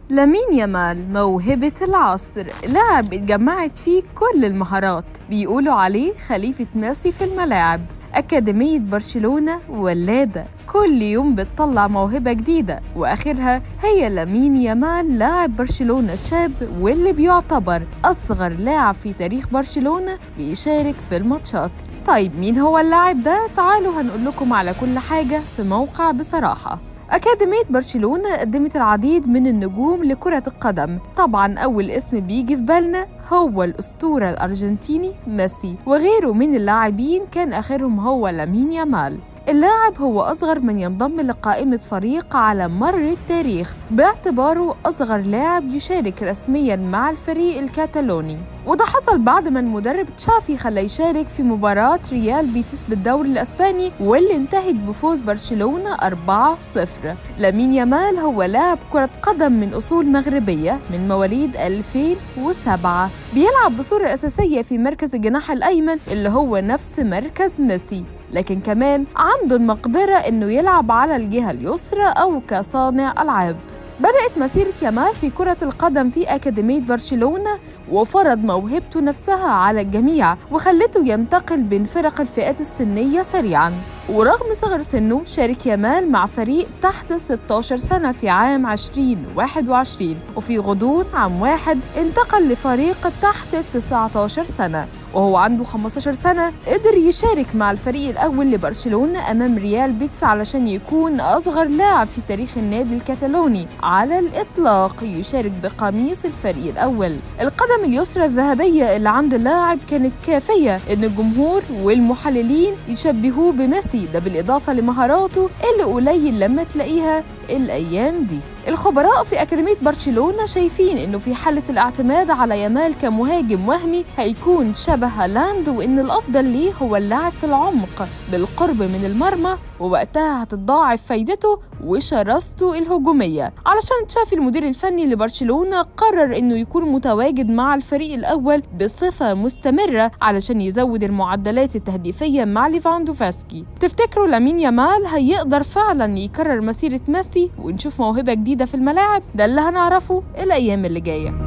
لامين يامال موهبة العصر لاعب اتجمعت فيه كل المهارات بيقولوا عليه خليفة ميسي في الملاعب أكاديمية برشلونة ولادة كل يوم بتطلع موهبة جديدة وآخرها هي لامين يامال لاعب برشلونة الشاب واللي بيعتبر أصغر لاعب في تاريخ برشلونة بيشارك في الماتشات طيب مين هو اللاعب ده؟ تعالوا هنقول لكم على كل حاجة في موقع بصراحة أكاديمية برشلونة قدمت العديد من النجوم لكرة القدم طبعا أول اسم بيجي في بالنا هو الأسطورة الأرجنتيني ميسي وغيره من اللاعبين كان آخرهم هو لامين يامال اللاعب هو أصغر من ينضم لقائمة فريق على مر التاريخ باعتباره أصغر لاعب يشارك رسميا مع الفريق الكتالوني وده حصل بعد ما المدرب تشافي خلاه يشارك في مباراة ريال بيتيس بالدوري الأسباني واللي انتهت بفوز برشلونة 4-0 لامين يامال هو لاعب كرة قدم من أصول مغربية من مواليد 2007 بيلعب بصورة أساسية في مركز الجناح الأيمن اللي هو نفس مركز ميسي لكن كمان عنده المقدرة إنه يلعب على الجهة اليسرى أو كصانع ألعاب بدأت مسيرة يامال في كرة القدم في أكاديمية برشلونة وفرض موهبته نفسها على الجميع وخلته ينتقل بين فرق الفئات السنية سريعاً ورغم صغر سنه شارك يامال مع فريق تحت 16 سنة في عام 2021 وفي غضون عام واحد انتقل لفريق تحت 19 سنة وهو عنده 15 سنة قدر يشارك مع الفريق الأول لبرشلونة أمام ريال بيتس علشان يكون أصغر لاعب في تاريخ النادي الكتالوني على الإطلاق يشارك بقميص الفريق الأول القدم اليسرى الذهبية اللي عند اللاعب كانت كافية إن الجمهور والمحللين يشبهوه بميسي ده بالإضافة لمهاراته اللي قليل لما تلاقيها الأيام دي الخبراء في أكاديمية برشلونة شايفين إنه في حالة الاعتماد على يامال كمهاجم وهمي هيكون شبه هالاند وإن الأفضل ليه هو اللعب في العمق بالقرب من المرمى ووقتها هتتضاعف فايدته وشراسته الهجومية علشان تشافي المدير الفني لبرشلونة قرر إنه يكون متواجد مع الفريق الأول بصفة مستمرة علشان يزود المعدلات التهديفية مع ليفاندوفسكي تفتكروا لامين يامال هيقدر فعلا يكرر مسيرة ميسي ونشوف موهبة جديدة في الملاعب ده اللي هنعرفه الأيام اللي جاية